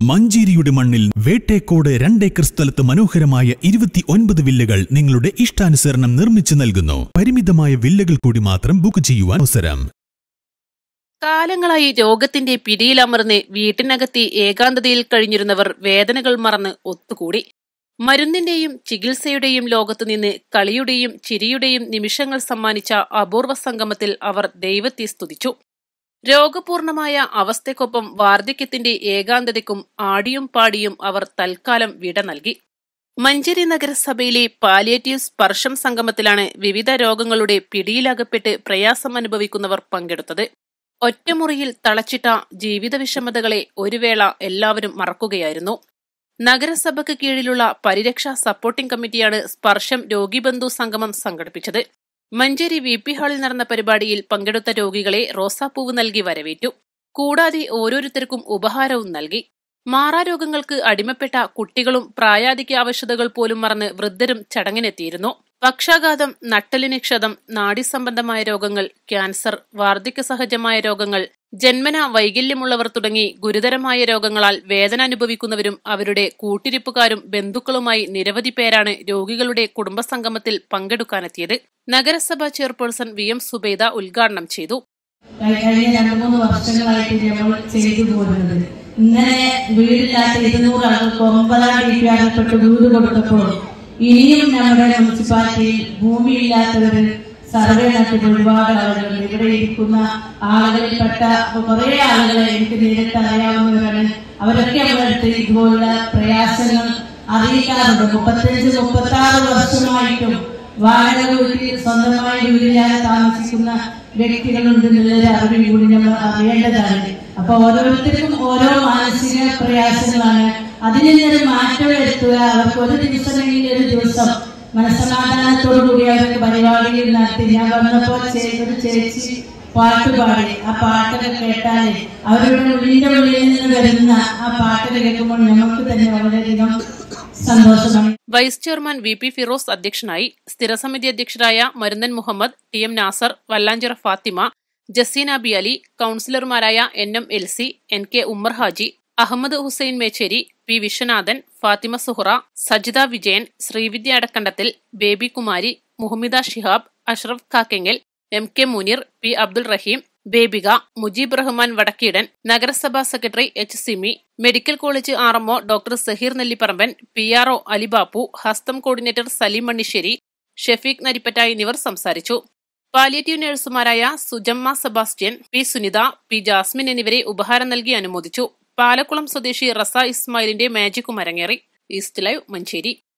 മഞ്ചേരിയുടെ മണ്ണിൽ വേട്ടേക്കോട് രണ്ടേക്കർ സ്ഥലത്ത് മനോഹരമായ ഇരുപത്തി ഒൻപത് വില്ലകൾ നിങ്ങളുടെ ഇഷ്ടാനുസരണം നിർമ്മിച്ചു നൽകുന്നു പരിമിതമായ വില്ലകൾ കൂടി മാത്രം ബുക്ക് ചെയ്യുവാൻ അവസരം കാലങ്ങളായി രോഗത്തിന്റെ പിടിയിലമർന്ന് വീട്ടിനകത്തെ ഏകാന്തതയിൽ കഴിഞ്ഞിരുന്നവർ വേദനകൾ മറന്ന് ഒത്തുകൂടി മരുന്നിന്റെയും ചികിത്സയുടെയും ലോകത്തുനിന്ന് കളിയുടെയും ചിരിയുടെയും നിമിഷങ്ങൾ സമ്മാനിച്ച അപൂർവ സംഗമത്തിൽ അവർ ദൈവത്തെ സ്തുതിച്ചു രോഗപൂർണമായ അവസ്ഥയ്ക്കൊപ്പം വാർദ്ധക്യത്തിന്റെ ഏകാന്തതയ്ക്കും ആടിയും പാടിയും അവർ തൽക്കാലം വിട നൽകി മഞ്ചേരി നഗരസഭയിലെ പാലിയേറ്റീവ് സ്പർശം സംഗമത്തിലാണ് വിവിധ രോഗങ്ങളുടെ പിടിയിലകപ്പെട്ട് പ്രയാസം അനുഭവിക്കുന്നവർ പങ്കെടുത്തത് ഒറ്റമുറിയിൽ തളച്ചിട്ട ജീവിത വിഷമതകളെ ഒരു വേള എല്ലാവരും മറക്കുകയായിരുന്നു നഗരസഭയ്ക്ക് കീഴിലുള്ള പരിരക്ഷാ സപ്പോർട്ടിംഗ് കമ്മിറ്റിയാണ് സ്പർശം രോഗിബന്ധു സംഗമം സംഘടിപ്പിച്ചത് മഞ്ചേരി വി പി ഹാളിൽ നടന്ന പരിപാടിയിൽ പങ്കെടുത്ത രോഗികളെ റോസാപ്പൂവ് നൽകി വരവേറ്റു കൂടാതെ ഓരോരുത്തർക്കും ഉപഹാരവും നൽകി മാറാരോഗങ്ങൾക്ക് അടിമപ്പെട്ട കുട്ടികളും പ്രായാധിക ആവശ്യതകൾ പോലും മറന്ന് വൃദ്ധരും ചടങ്ങിനെത്തിയിരുന്നു പക്ഷാഘാതം നട്ടലിന് ക്ഷതം നാഡീസംബന്ധമായ രോഗങ്ങൾ ക്യാൻസർ വാർദ്ധക്യ സഹജമായ രോഗങ്ങൾ ജന്മന വൈകല്യമുള്ളവർ തുടങ്ങി ഗുരുതരമായ രോഗങ്ങളാൽ വേദന അനുഭവിക്കുന്നവരും അവരുടെ കൂട്ടിരിപ്പുകാരും ബന്ധുക്കളുമായി നിരവധി പേരാണ് രോഗികളുടെ കുടുംബസംഗമത്തിൽ പങ്കെടുക്കാനെത്തിയത് നഗരസഭാ ചെയർപേഴ്സൺ വി എം സുബൈദ ഉദ്ഘാടനം ചെയ്തു കഴിഞ്ഞ രണ്ട് മൂന്ന് വർഷങ്ങളായിട്ട് നമ്മൾ ചെയ്തു പോരുന്നത് ഇങ്ങനെ വീടില്ലാത്ത ഇരുന്നൂറ് ആളുകൾക്ക് ഒമ്പതാം തീയതി ആകപ്പെട്ട് വീട് കൊടുത്തപ്പോൾ ഇനിയും നമ്മുടെ മുനിസിപ്പാലിറ്റിയിൽ ഭൂമിയില്ലാത്തവര് സർവേ നടത്തിയ ഒരുപാട് ആളുകൾ ഇവിടെ ഇരിക്കുന്ന ആളുകളിൽപ്പെട്ട കുറെ ആളുകളെ എനിക്ക് നേരിട്ട് അറിയാവുന്നവരാണ് അവരൊക്കെ നമ്മുടെ അടുത്ത് ഇതുപോലുള്ള പ്രയാസങ്ങൾ അറിയിക്കാറുണ്ട് മുപ്പത്തഞ്ച് മുപ്പത്തി ആറ് വർഷമായിട്ടും വാടക വീട്ടിൽ സ്വന്തമായി വീടില്ലാതെ താമസിക്കുന്ന വ്യക്തികളുണ്ട് എന്നുള്ളൊരു അറിവ് കൂടി നമ്മൾ അറിയേണ്ടതാണ് അപ്പൊ ഓരോരുത്തർക്കും ഓരോ മാനസിക പ്രയാസങ്ങളാണ് അതിൽ നിന്നൊരു മാറ്റം വരുത്തുക അവർക്ക് ഒരു ദിവസമെങ്കിൽ ഒരു ദിവസം മനസ്സമാധാനത്തോടു കൂടി അവർക്ക് പരിപാടികൾ നടത്തി ഞാൻ വന്നപ്പോൾ ചേ- ഒരു ചേച്ചി പാട്ട് പാടി ആ പാട്ടൊക്കെ കേട്ടാല് അവരുടെ ഉള്ളിന്റെ ഉള്ളിൽ നിന്ന് വരുന്ന ആ പാട്ടൊക്കെ കേൾക്കുമ്പോൾ നമുക്ക് തന്നെ വളരെയധികം സന്തോഷമാണ് vice chairman V P Firoz അധ്യക്ഷനായി സ്ഥിരസമിതി അധ്യക്ഷരായ Marunnan Muhammad T M Nasar Vallanchira Fathima Jaseena B Ali കൌൺസിലർമാരായ N M L C N K Ummer Haji Ahammed Hussain Mecheri P Viswanathan Fathima Suhara Sajitha Vijayan Sreevidya അടക്കണ്ടത്തിൽ Baby Kumari Muhammida Shihab Ashraf Kakkengal M K Muneer P Abdul Rahim ബേബിക മുജീബ് റഹ്മാൻ വടക്കീടൻ നഗരസഭാ secretary H Simi medical college R MO doctor Saheer Nellipparamban P R O Alibappu ഹസ്തം കോർഡിനേറ്റർ സലീം മണ്ണിശ്ശേരി ഷെഫീഖ് നരിപ്പറ്റ എന്നിവർ സംസാരിച്ചു പാലിയേറ്റീവ് നഴ്സുമാരായ സുജമ്മ സെബാസ്റ്റ്യൻ പി സുനിത പി ജാസ്മിൻ എന്നിവരെ ഉപഹാരം നൽകി അനുമോദിച്ചു പാലക്കുളം സ്വദേശി റസ ഇസ്മായിലിന്റെ മാജിക്കും അരങ്ങേറി ഈസ്റ്റ് ലൈവ് മഞ്ചേരി